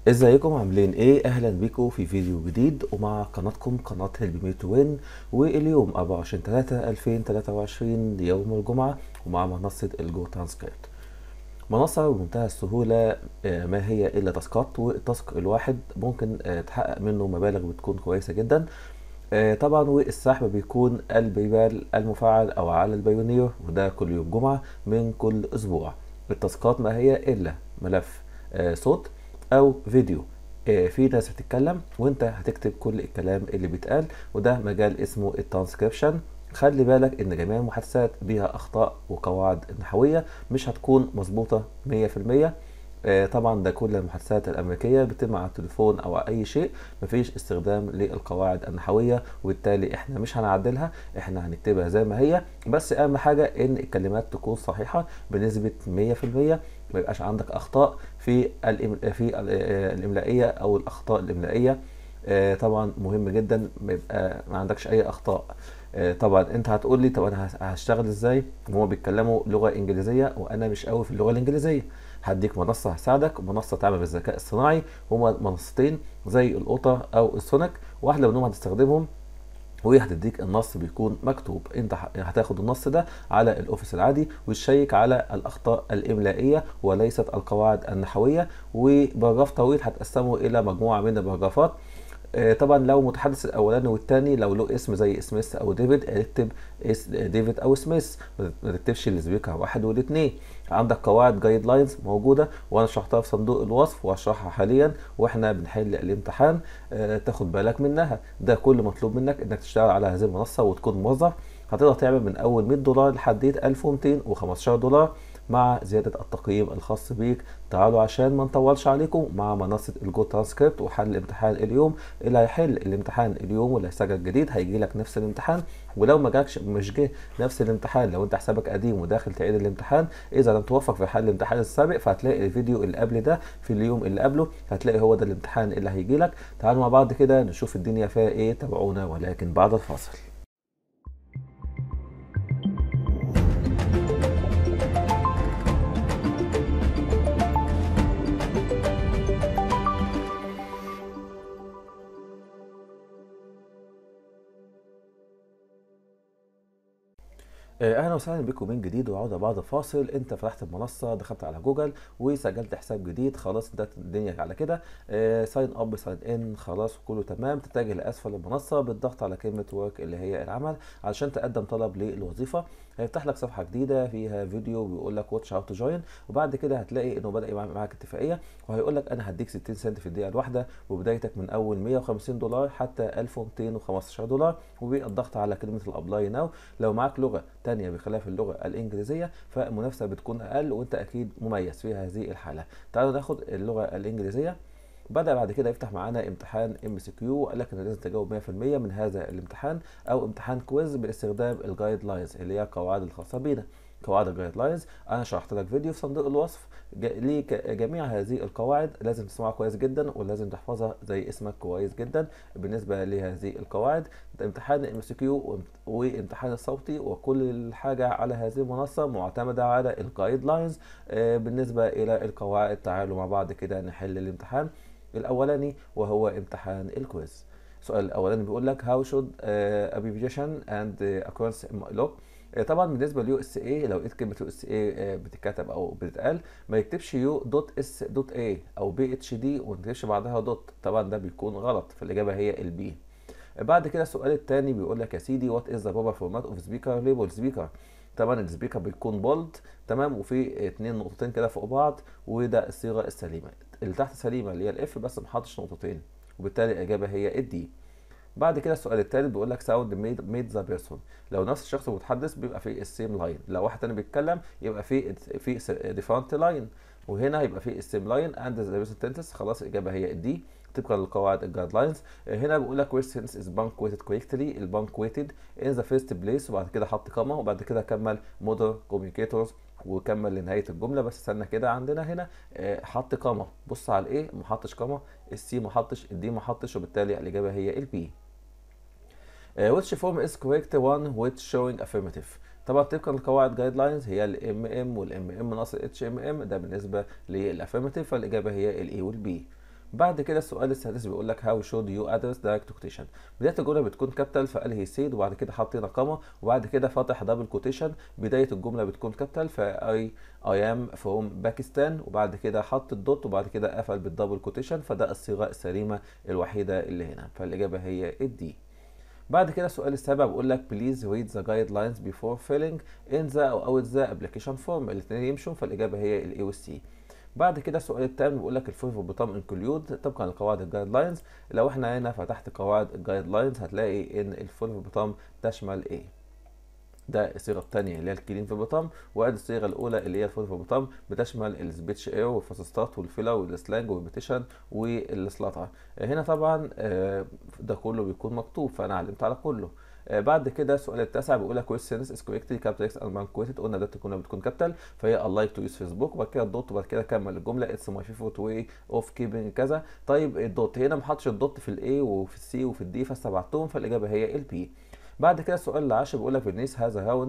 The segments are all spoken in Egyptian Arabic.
ازيكم عاملين ايه اهلا بيكم في فيديو جديد ومع قناتكم قناة هيلب مي تو وين واليوم 24 3 2023 يوم الجمعة ومع منصة الجو ترانسكريبت منصة بمنتهى السهولة آه، ما هي الا تاسكات والتاسك الواحد ممكن آه، تحقق منه مبالغ بتكون كويسة جدا آه، طبعا والسحب بيكون البيبال المفعل او على البايونير وده كل يوم جمعة من كل اسبوع التاسكات ما هي الا ملف آه، صوت او فيديو آه، في ناس بتتكلم وانت هتكتب كل الكلام اللي بيتقال وده مجال اسمه الترانسكريبشن خلي بالك ان جميع المحادثات بيها اخطاء وقواعد نحويه مش هتكون مظبوطه 100% آه، طبعا ده كل المحادثات الامريكيه بتتم على التليفون او على اي شيء مفيش استخدام للقواعد النحويه وبالتالي احنا مش هنعدلها احنا هنكتبها زي ما هي بس اهم حاجه ان الكلمات تكون صحيحه بنسبه 100% ما يبقاش عندك اخطاء في الإم... في ال- آه، الاملائيه او الاخطاء الاملائيه آه، طبعا مهم جدا ما يبقى ما عندكش اي اخطاء آه، طبعا انت هتقول لي طب انا هس- هشتغل ازاي وهو بيتكلموا لغه انجليزيه وانا مش قوي في اللغه الانجليزيه هديك منصه هتساعدك ومنصه تعمل بالذكاء الصناعي هما منصتين زي القطه او السونك واحده منهم هتستخدمهم وهي هتديك النص بيكون مكتوب انت ه- هتاخد النص ده على الاوفيس العادي وتشيك على الاخطاء الاملائيه وليست القواعد النحويه وباراجراف طويل هتقسمه الى مجموعه من الباراجرافات آه، طبعا لو متحدث الاولاني والثاني لو له اسم زي سميث او ديفيد اكتب اس- ديفيد او سميث ما ما تكتبش السبيكر واحد والاثنين عندك قواعد جايد لاينز موجوده وانا شرحتها في صندوق الوصف وهشرحها حاليا واحنا بنحل الامتحان آه، تاخد بالك منها ده كل مطلوب منك انك تشتغل على هذه المنصه وتكون موظف هتقدر تعمل من اول 100 دولار لحد 1215 دولار مع زيادة التقييم الخاص بيك تعالوا عشان ما نطولش عليكم مع منصة الجو ترانسكريبت وحل الامتحان اليوم اللي هيحل الامتحان اليوم واللي هيسجل جديد هيجي لك نفس الامتحان ولو ما جاكش مش جه نفس الامتحان لو انت حسابك قديم وداخل تعيد الامتحان اذا لم توفق في حل الامتحان السابق فهتلاقي الفيديو اللي قبل ده في اليوم اللي قبله هتلاقي هو ده الامتحان اللي هيجي لك تعالوا مع بعض كده نشوف الدنيا فيها ايه تابعونا ولكن بعد الفاصل آه، اهلا وسهلا بكم من جديد وعودة بعد الفاصل انت فتحت المنصه دخلت على جوجل وسجلت حساب جديد خلاص انتهت الدنيا على كده ساين اب ساين ان خلاص كله تمام تتجه لاسفل المنصه بالضغط على كلمه ورك اللي هي العمل علشان تقدم طلب للوظيفه هيفتح لك صفحه جديده فيها فيديو بيقول لك واتش اوت تو جوين وبعد كده هتلاقي انه بدا يعمل معاك اتفاقيه وهيقول لك انا هديك 60 سنت في الدقيقه الواحده وبدايتك من اول 150 دولار حتى 1215 دولار وبالضغط على كلمه الابلاي ناو لو معاك لغه تانية بخلاف اللغه الانجليزيه فالمنافسه بتكون اقل وانت اكيد مميز في هذه الحاله تعالوا ناخد اللغه الانجليزيه بدأ بعد كده يفتح معانا امتحان ام سي كيو وقال لك ان لازم تجاوب 100% من هذا الامتحان او امتحان كويز باستخدام الجايد لاينز اللي هي القواعد الخاصه بينا قواعد الجايد لاينز انا شرحت لك فيديو في صندوق الوصف ج- ليك جميع هذه القواعد لازم تسمعها كويس جدا ولازم تحفظها زي اسمك كويس جدا بالنسبه لهذه القواعد ده امتحان الام سي كيو وامتحان الصوتي وكل حاجه على هذه المنصه معتمده على الجايد لاينز بالنسبه الى القواعد تعالوا مع بعض كده نحل الامتحان الاولاني وهو امتحان الكويز السؤال الاولاني بيقول لك how should uh, abbreviation and uh, occurrence look آه، طبعا بالنسبه ليو اس اي لو لقيت كلمه يو اس اي بتتكتب او بتتقال ما يكتبش يو دوت اس دوت اي او بي اتش دي وما تكتبش بعدها دوت طبعا ده بيكون غلط فالاجابه هي البي بعد كده السؤال الثاني بيقول لك يا سيدي وات از ذا بروبر فورمات اوف سبيكر ليبل سبيكر طبعا السبيكر بيكون بولد تمام وفي اتنين نقطتين كده فوق بعض وده الصيغه السليمه اللي تحت سليمه اللي هي الاف بس ما حطش نقطتين وبالتالي الاجابه هي الدي بعد كده السؤال الثالث بيقول لك ساوند ميد ميد ذا بيرسون لو نفس الشخص المتحدث بيبقى في السيم لاين لو واحد تاني بيتكلم يبقى في في ديفرنت لاين وهنا هيبقى في السيم لاين اند ذا بيرسون تنتس خلاص الاجابه هي الدي طبقا للقواعد الجايد لاينز هنا بيقول لك questions is punctuated correctly البانكويتد in the first place وبعد كده حط كاما وبعد كده كمل modern communicators وكمل لنهايه الجمله بس استنى كده عندنا هنا آه، حط كاما بص على الايه ما حطش كاما السي ما حطش الدي ما حطش وبالتالي الاجابه هي البي which form is correct one which showing affirmative طبعا طبقا لقواعد جايد لاينز هي الام ام والام ام ناقص الاتش ام ام ده بالنسبه للافيرماتيف فالاجابه هي الاي والبي بعد كده السؤال السادس بيقول لك how should you address direct quotation بداية الجملة بتكون كابيتال فقال هي سيد وبعد كده حاطين قامة وبعد كده فاتح دبل كوتيشن بداية الجملة بتكون كابيتال فاي I am from باكستان وبعد كده حط الدوت وبعد كده قفل بالدبل كوتيشن فده الصيغة السليمة الوحيدة اللي هنا فالإجابة هي الدي بعد كده السؤال السابع بيقول لك please read the guidelines before filling in the او out the application form الاثنين يمشوا فالإجابة هي الاي والسي بعد كده السؤال الثامن بيقول لك الفورم بتام انكلود طبقا لقواعد الجايد لاينز لو احنا هنا فتحت قواعد الجايد لاينز هتلاقي ان الفورم بتام تشمل ايه ده الصيغه الثانيه اللي هي الكلين في بطام وادي الصيغه الاولى اللي هي الفول في بطام بتشمل السبيتش اير والفاسستات والفيلا والسلانج والبيتيشن والسلاطه هنا طبعا ده كله بيكون مكتوب فانا علمت على كله بعد كده السؤال التاسع بيقول لك questions is correctly capitalized and punctuated قلنا ده تكون بتكون كابيتال فهي I like to use فيسبوك وبعد كده الدوت وبعد كده كمل الجمله it's my favorite way of keeping كذا طيب الدوت هنا ما حطش الدوت في الاي وفي السي وفي الدي فاستبعدتهم فالاجابه هي البي بعد كده السؤال العاشر بيقول لك فينيس هذا هاون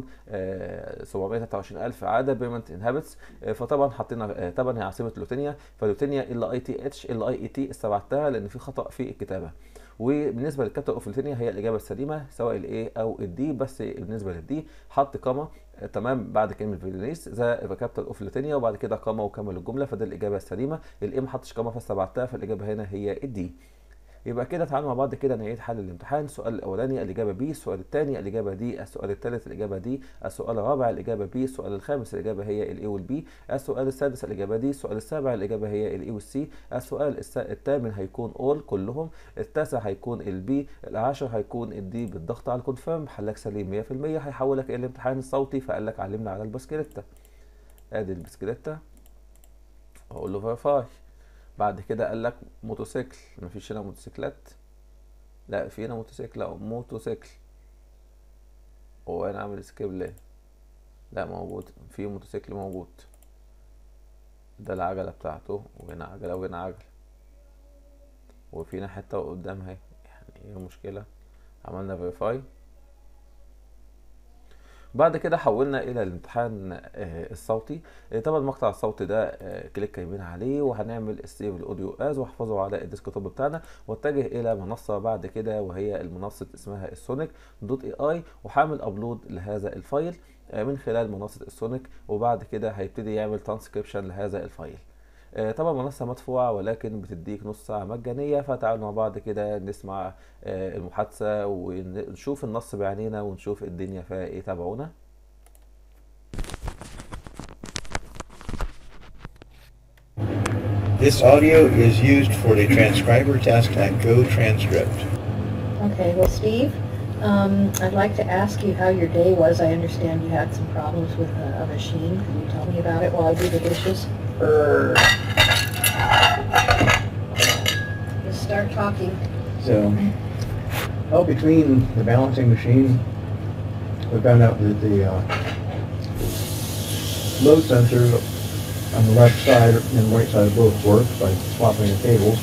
723000 عاده بيرمنت انهابتس فطبعا حطينا طبعا هي عاصمه لوتينيا فلوتينيا ال اي تي اتش ال اي اي تي استبعدتها لان في خطا في الكتابه وبالنسبه للكابيتال اوف لوتينيا هي الاجابه السليمه سواء الاي او الدي بس بالنسبه للدي حط كاما تمام بعد كلمه فينيس ذا كابيتال اوف لوتينيا وبعد كده كاما وكمل الجمله فده الاجابه السليمه الاي ما حطش كاما فاستبعدتها فالاجابه هنا هي الدي يبقى كده تعالوا مع بعض كده نعيد حل الامتحان السؤال الاولاني الاجابه بي السؤال الثاني الاجابه دي السؤال الثالث الاجابه دي السؤال الرابع الاجابه بي السؤال الخامس الاجابه هي الاي والبي السؤال السادس الاجابه دي السؤال السابع الاجابه هي الاي والسي السؤال الثامن هيكون اول كلهم التاسع هيكون البي العاشر هيكون الدي بالضغط على الكونفيرم حلك سليم 100% هيحولك الى الامتحان الصوتي فقال لك علمنا على البسكليته ادي البسكليته اقول له فيرفاي بعد كده قال لك موتوسيكل مفيش هنا موتوسيكلات لا في هنا موتوسيكل او موتوسيكل هو انا عامل سكيب ليه لا موجود في موتوسيكل موجود ده العجله بتاعته وهنا عجله وهنا عجله وفينا حته قدام اهي يعني ايه المشكله عملنا فيريفاي بعد كده حولنا الى الامتحان الصوتي طبعا المقطع الصوتي ده كليك يمين عليه وهنعمل السيف الاوديو از واحفظه على الديسكتوب بتاعنا واتجه الى منصه بعد كده وهي المنصه اسمها السونيك دوت اي اي وهعمل ابلود لهذا الفايل من خلال منصه السونيك وبعد كده هيبتدي يعمل ترانسكريبشن لهذا الفايل طبعا منصة مدفوعة ولكن بتديك نص ساعة مجانية فتعالوا مع بعض كده نسمع المحادثة ونشوف النص بعينينا ونشوف الدنيا فيها ايه تابعونا This audio is used for the transcriber task at Go Transcript. Okay, well, Steve, um, I'd like to ask you how your day was. I understand you had some problems with a, a machine. Could you tell me about it while I do the dishes? Just start talking. So, oh, between the balancing machine, we found out that the uh, load sensor on the left side and the right side both work by swapping the cables.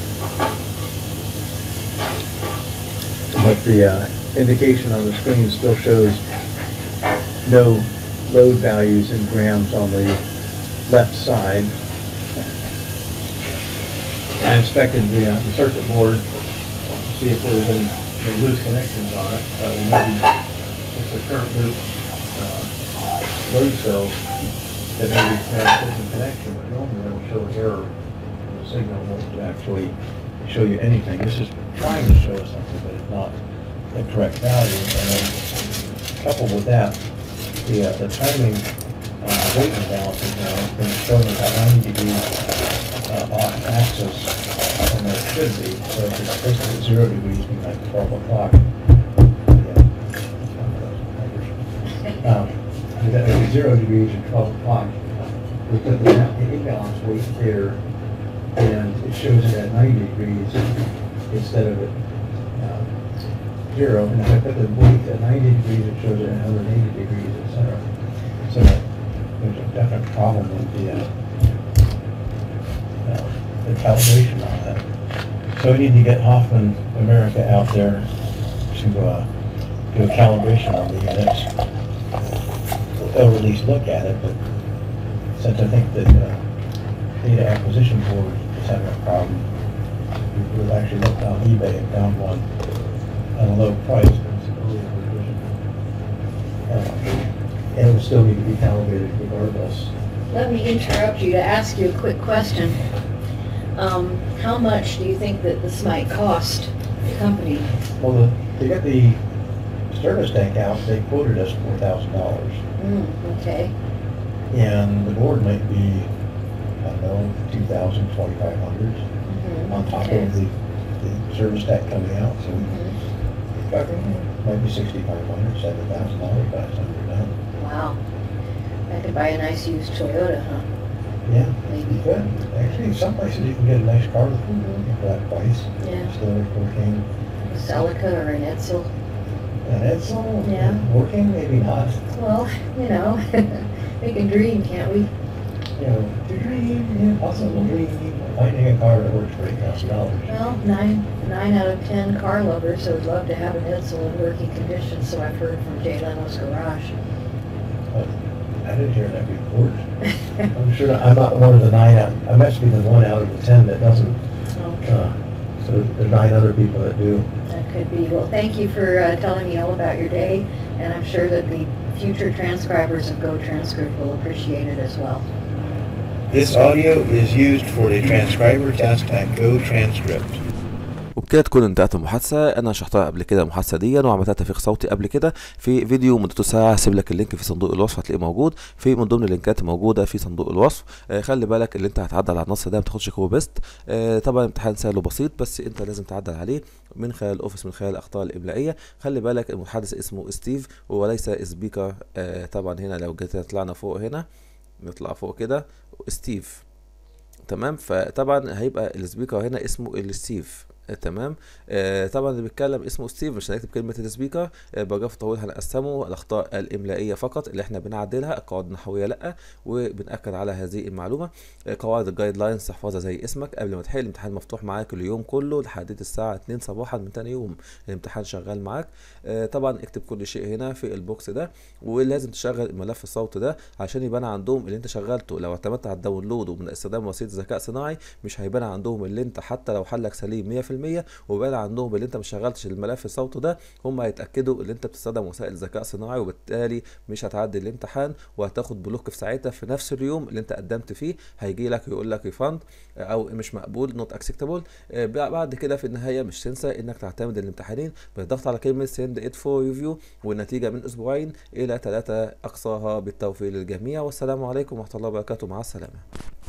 But the uh, indication on the screen still shows no load values in grams on the left side. I inspected the, uh, the circuit board to see if there was any, any loose connections on it. Uh, maybe it's the current loop uh, load cells that maybe have a different connection, but normally it'll show an error. The signal won't actually show you anything. This is trying to show us something, but it's not the correct value. And then coupled with that, the, uh, the timing on the weight imbalances now has been showing about 90 degrees uh, off axis from where it should be. So if it's supposed to be zero degrees, be like 12 o'clock. Yeah. Um, we got like zero degrees at 12 o'clock. We put the the imbalance weight there, and it shows it at 90 degrees instead of at uh, zero. And if I put the weight at 90 degrees, it shows it at 180 degrees, et cetera. So there's a definite problem with the, uh, uh, the calibration on that. So we need to get Hoffman America out there to uh, do a calibration on the units they'll at least look at it, but since I think that uh, data acquisition board is having a problem, It was actually looked on eBay and found one at a low price, but it's an earlier version. Uh, And it would still need to be calibrated regardless. Let me interrupt you to ask you a quick question. Um, how much do you think that this might cost the company? Well, the- to get the service tank out, they quoted us four thousand dollars. Hmm, okay, And the board might be, I don't know, two thousand, twenty-five hundred mhm, on top okay. of the, the service tank coming out, so Mhm. but might be sixty-five hundred, seven thousand dollars by the time you're done. Wow. I could buy a nice used Toyota, huh? Yeah, Maybe. you could. Actually, some places you can get a nice car Mhm. for that price. Yeah, Still working. a Celica or an Edsel. And it's all Yeah. working, maybe not. Well, you know, we can dream, can't we? You know, dream, yeah, possible dream. Finding a car that works for eight thousand dollars. Well, nine, nine out of ten car lovers would love to have an Edsel in working condition, so I've heard from Jay Leno's Garage. But I didn't hear that report. I'm sure, I'm not one of the nine, out- I must be the one out of the ten that doesn't, Okay, uh, so there's nine other people that do. that could be. Well, thank you for uh, telling me all about your day, and I'm sure that the future transcribers of Go Transcript will appreciate it as well. This audio is used for the transcriber task at Go Transcript. وبكده تكون انتهت المحادثة أنا شرحتها قبل كده المحادثة دي وعملتها تفريغ صوتي قبل كده في فيديو مدته ساعة هسيب لك اللينك في صندوق الوصف هتلاقيه موجود في من ضمن اللينكات الموجودة في صندوق الوصف آه خلي بالك اللي أنت هتعدل على النص ده ما تاخدش كوبي بيست آه طبعا امتحان سهل وبسيط بس أنت لازم تعدل عليه من خلال الأوفيس من خلال الأخطاء الإملائية خلي بالك المتحدث اسمه ستيف وليس سبيكر آه طبعا هنا لو جيت طلعنا فوق هنا نطلع فوق كده ستيف تمام فطبعا هيبقى السبيكر هنا اسمه الستيف آه، تمام آه طبعا اللي بيتكلم اسمه ستيف مش هنكتب كلمة السبيكر آه باراجراف طويل هنقسمه الأخطاء الإملائية فقط اللي احنا بنعدلها القواعد النحوية لأ وبنأكد على هذه المعلومة آه قواعد الجايد لاينز تحفظها زي اسمك قبل ما تحل الامتحان مفتوح معاك اليوم كله لحد الساعة 2 صباحا من تاني يوم الامتحان شغال معاك آه طبعا اكتب كل شيء هنا في البوكس ده ولازم تشغل الملف الصوت ده عشان يبان عندهم اللي انت شغلته لو اعتمدت على الداونلود ومن استخدام وسيله ذكاء صناعي مش هيبان عندهم اللي انت حتى لو حلك سليم 100% وبان عندهم اللي انت ما شغلتش الملف الصوت ده هم هيتاكدوا اللي انت بتستخدم وسائل ذكاء صناعي وبالتالي مش هتعدي الامتحان وهتاخد بلوك في ساعتها في نفس اليوم اللي انت قدمت فيه هيجي لك يقول لك ريفاند او مش مقبول نوت اكسبتابل بعد كده في النهايه مش تنسى انك تعتمد الامتحانين بالضغط على كلمه سند ات فور ريفيو والنتيجه من اسبوعين الى ثلاثه اقصاها بالتوفيق للجميع والسلام عليكم ورحمه الله وبركاته مع السلامه